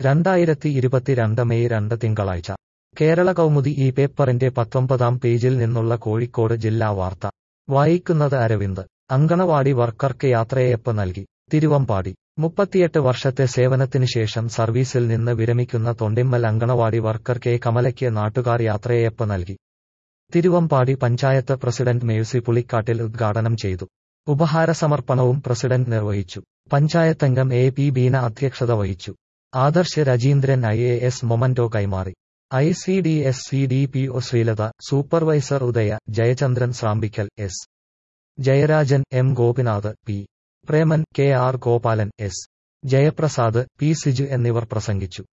രണ്ടായിരത്തി ഇരുപത്തിരണ്ട് മെയ് രണ്ട് തിങ്കളാഴ്ച കേരള കൗമുദി ഈ പേപ്പറിന്റെ പത്തൊമ്പതാം പേജിൽ നിന്നുള്ള കോഴിക്കോട് ജില്ലാ വാർത്ത വായിക്കുന്നത് അരവിന്ദ് അങ്കണവാടി വർക്കർക്ക് യാത്രയയപ്പ് നൽകി തിരുവമ്പാടി മുപ്പത്തിയെട്ട് വർഷത്തെ സേവനത്തിന് ശേഷം സർവീസിൽ നിന്ന് വിരമിക്കുന്ന തൊണ്ടിമ്മൽ അങ്കണവാടി വർക്കർ കെ കമലയ്ക്ക് നാട്ടുകാർ യാത്രയയപ്പ് നൽകി തിരുവമ്പാടി പഞ്ചായത്ത് പ്രസിഡന്റ് മേഴ്സി പുളിക്കാട്ടിൽ ഉദ്ഘാടനം ചെയ്തു ഉപഹാര സമർപ്പണവും പ്രസിഡന്റ് നിർവഹിച്ചു പഞ്ചായത്തംഗം എ പി ബീന അധ്യക്ഷത വഹിച്ചു Adarsh Rajeendran I A S memento കൈമാറി I C D S C D P O Sreelatha supervisor Udaya Jayachandran Srambikkal S Jayarajan M Gopinath P Preman K R Gopalan S Jayaprasad P Siju എന്നിവർ പ്രസംഗിച്ചു